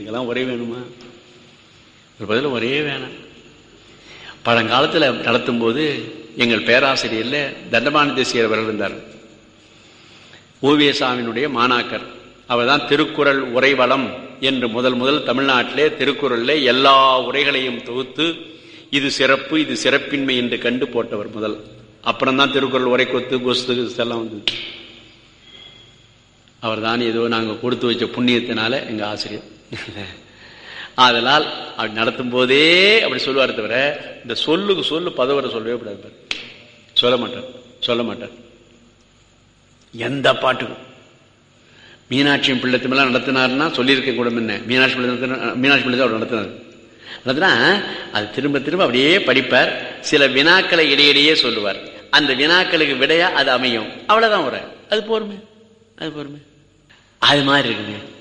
இதுக்கெல்லாம் ஒரே வேணுமா ஒரு பதில் ஒரே வேணாம் பழங்காலத்தில் நடத்தும் போது எங்கள் பேராசிரியர்ல தண்டபாணி தேசியர் அவர்கள் இருந்தார் ஓவியசாமியினுடைய மாணாக்கர் அவர் தான் திருக்குறள் உரைவளம் என்று முதல் முதல் தமிழ்நாட்டிலே திருக்குறள்ல எல்லா உரைகளையும் தொகுத்து இது சிறப்பு இது சிறப்பின்மை என்று கண்டு போட்டவர் முதல் அப்புறம் தான் திருக்குறள் உரை கொத்து கொஸ்து எல்லாம் வந்தது அவர் தான் ஏதோ நாங்கள் கொடுத்து வச்ச புண்ணியத்தினால எங்க ஆசிரியர் அதனால் அப்படி நடத்தும் போதே அப்படி சொல்லுவார் தவிர இந்த சொல்லுக்கு சொல்லு பதவரை சொல்லவே கூடாது பாரு. சொல்ல மாட்டார் சொல்ல மாட்டார் எந்த பாட்டுக்கும் மீனாட்சி பிள்ளைத்தமெல்லாம் நடத்தினார்னா சொல்லியிருக்க கூட என்ன மீனாட்சி பிள்ளை நடத்தின- மீனாட்சி பிள்ளை தான் அவர் நடத்தினார் நடத்தினா அது திரும்ப திரும்ப அப்படியே படிப்பார் சில வினாக்களை இடையிடையே சொல்லுவார் அந்த வினாக்களுக்கு விடையா அது அமையும் அவ்வளவுதான் உரை அது போருமே அது போருமே அது மாதிரி இருக்குங்க